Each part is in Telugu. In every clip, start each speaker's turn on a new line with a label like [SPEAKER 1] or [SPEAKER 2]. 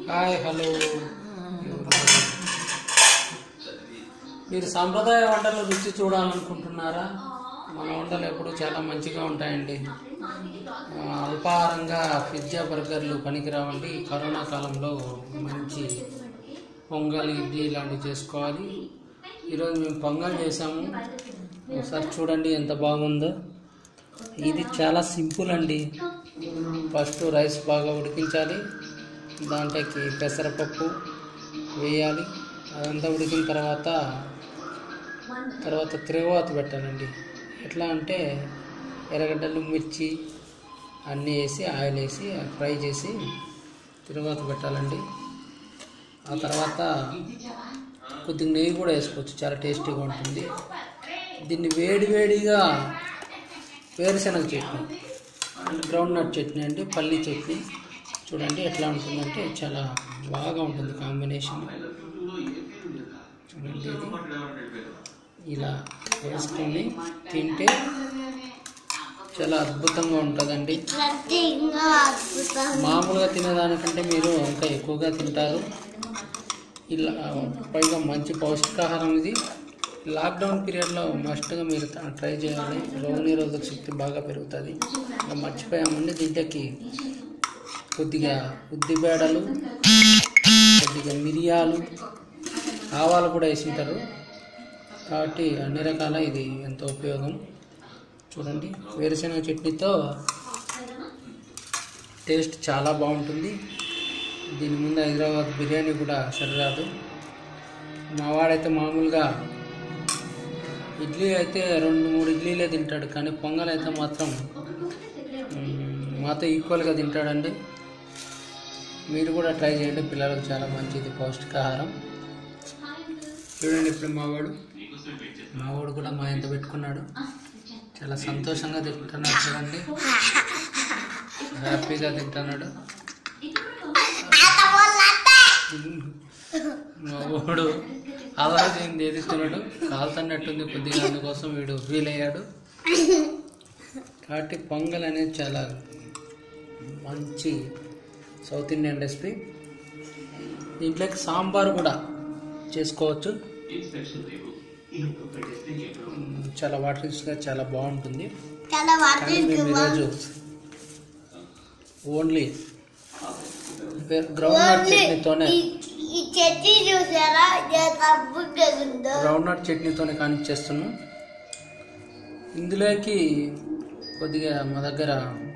[SPEAKER 1] హాయ్ హలో మీరు సాంప్రదాయ వంటల రుచి చూడాలనుకుంటున్నారా మన వంటలు ఎప్పుడు చాలా మంచిగా ఉంటాయండి ఆ, అల్పాహారంగా పిజ్జా బర్గర్లు పనికిరావండి ఈ కరోనా కాలంలో మంచి పొంగల్ ఇడ్లీ ఇలాంటివి చేసుకోవాలి ఈరోజు మేము పొంగల్ చేసాము ఒకసారి చూడండి ఎంత బాగుందో ఇది చాలా సింపుల్ అండి ఫస్ట్ రైస్ బాగా ఉడికించాలి దాంట్లోకి పెసరపప్పు వేయాలి అదంతా ఉడికిన తర్వాత తర్వాత తిరుగువాత పెట్టాలండి ఎట్లా అంటే ఎర్రగడ్డలు మిర్చి అన్నీ వేసి ఆయిల్ వేసి ఫ్రై చేసి తిరుగువాత పెట్టాలండి ఆ తర్వాత కొద్దిగా నెయ్యి కూడా వేసుకోవచ్చు చాలా టేస్టీగా ఉంటుంది దీన్ని వేడి వేడిగా వేరుశనగ చట్నీ అంటే గ్రౌండ్ నట్ చట్నీ అంటే పల్లి చట్నీ చూడండి ఎట్లా ఉంటుందంటే చాలా బాగా ఉంటుంది కాంబినేషన్ చూడండి ఇది ఇలా వేసుకొని తింటే చాలా అద్భుతంగా ఉంటుందండి
[SPEAKER 2] ప్రత్యేకంగా అద్భుతం
[SPEAKER 1] మామూలుగా తినేదానికంటే మీరు ఇంకా ఎక్కువగా తింటారు ఇలా పైగా మంచి పౌష్టికాహారం ఇది లాక్డౌన్ పీరియడ్లో మస్ట్గా మీరు త- ట్రై చేయాలి రోగనిరోధక శక్తి బాగా పెరుగుతుంది ఇంకా మర్చిపోయామండి దీంట్లోకి కొద్దిగా ఉద్దిబేడలు కొద్దిగా మిరియాలు ఆవాలు కూడా వేసింటారు కాబట్టి అన్ని రకాల ఇది ఎంతో ఉపయోగం చూడండి వేరుశనగ చట్నీతో టేస్ట్ చాలా బాగుంటుంది దీని ముందు హైదరాబాద్ బిర్యానీ కూడా సరిరాదు మా వాడైతే మామూలుగా ఇడ్లీ అయితే రెండు మూడు ఇడ్లీలే తింటాడు కానీ పొంగల్ అయితే మాత్రం మ్, మాతో ఈక్వల్గా తింటాడండి మీరు కూడా ట్రై చేయండి పిల్లలకు చాలా మంచిది పౌష్టికాహారం చూడండి ఇప్పుడు మావాడు మావాడు కూడా మా ఎంత పెట్టుకున్నాడు చాలా సంతోషంగా తింటున్నాడు చూడండి హ్యాపీగా తింటున్నాడు మా వాడు ఆలోచించింది ఏది తినడు కాలుతున్నట్టుంది కొద్దిగా అందుకోసం వీడు ఫీల్ అయ్యాడు కాబట్టి పొంగల్ అనేది చాలా మంచి సౌత్ ఇండియన్ రెసిపీ దీంట్లోకి సాంబార్ కూడా చేసుకోవచ్చు మ్, చాలా వాటరీస్గా చాలా బాగుంటుంది
[SPEAKER 2] చాలా
[SPEAKER 1] కానీ మేము ఈరోజు ఓన్లీ గ్రౌండ్ నట్ చట్నీతోనే
[SPEAKER 2] ఈ చట్నీ చూసారా ఎంత అద్భుతంగా ఉందో
[SPEAKER 1] గ్రౌండ్ నట్ చట్నీతోనే కానిచ్చేస్తున్నాం ఇందులోకి కొద్దిగా మా దగ్గర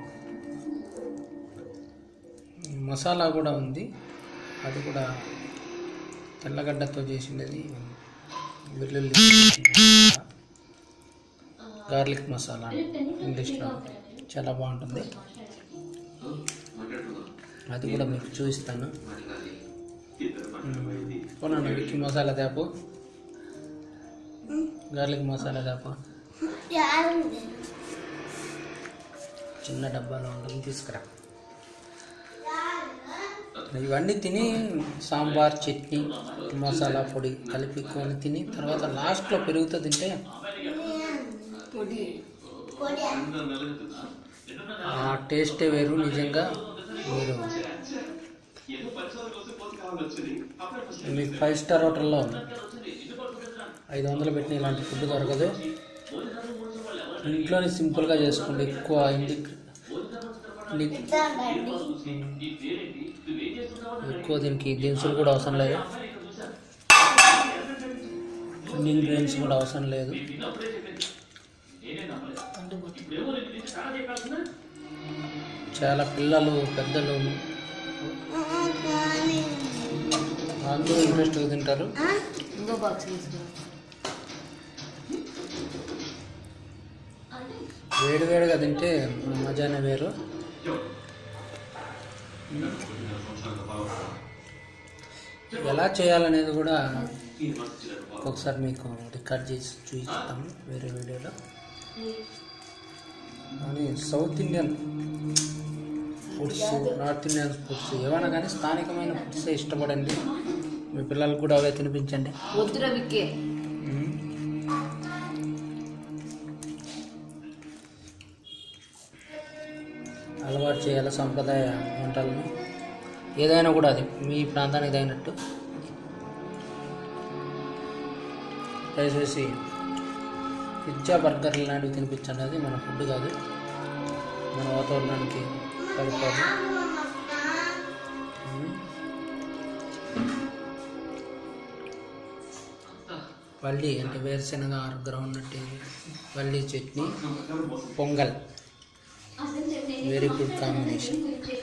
[SPEAKER 1] మసాలా కూడా ఉంది అది కూడా తెల్లగడ్డతో చేసినది వెల్లుల్లి గార్లిక్ మసాలా ఇంగ్లీష్లో చాలా బాగుంటుంది అది కూడా మీకు చూపిస్తాను పోనా విక్కి మసాలా తేపు గార్లిక్ మసాలా తేప చిన్న డబ్బాలో ఉంటుంది తీసుకురా ఇవన్నీ తిని సాంబార్ చట్నీ మసాలా పొడి కలిపి కొని తిని తర్వాత లాస్ట్లో పెరుగుతో తింటే ఆ టేస్టే వేరు నిజంగా మీరు మీకు ఫైవ్ స్టార్ హోటల్లో ఐదు వందలు పెట్టిన ఇలాంటి ఫుడ్ దొరకదు ఇంట్లోనే సింపుల్గా చేసుకోండి ఎక్కువ ఇంటికి ఇంటికి ఎక్కువ దీనికి దినుసులు కూడా అవసరం లేదు ఇంగ్రీడియంట్స్ కూడా అవసరం లేదు చాలా పిల్లలు పెద్దలు అందరూ ఇంట్రెస్ట్గా తింటారు
[SPEAKER 3] ఇంకో బాక్స్ తీసుకురా
[SPEAKER 1] వేడి వేడిగా తింటే మజానే వేరు ఎలా చేయాలనేది కూడా ఒకసారి మీకు రికార్డ్ చేసి చూపిస్తాము వేరే వీడియోలో కానీ south Indian foods north Indian foods ఏమైనా కానీ స్థానికమైన ఫుడ్సే ఇష్టపడండి మీ పిల్లలకు కూడా అవే తినిపించండి
[SPEAKER 3] వద్దురా విక్కే
[SPEAKER 1] మ్మ్. అలవాటు చేయాలి సంప్రదాయ వంటలను ఏదైనా కూడా అది మీ ప్రాంతానికి తగినట్టు దయచేసి పిజ్జా బర్గర్ లాంటివి తినిపించండి అది మన ఫుడ్ కాదు మన వాతావరణానికి సరిపోదు ఉమ్. పల్లి అంటే వేరుశనగ ఆరు గ్రౌండ్ నట్ పల్లి chutney pongal very good combination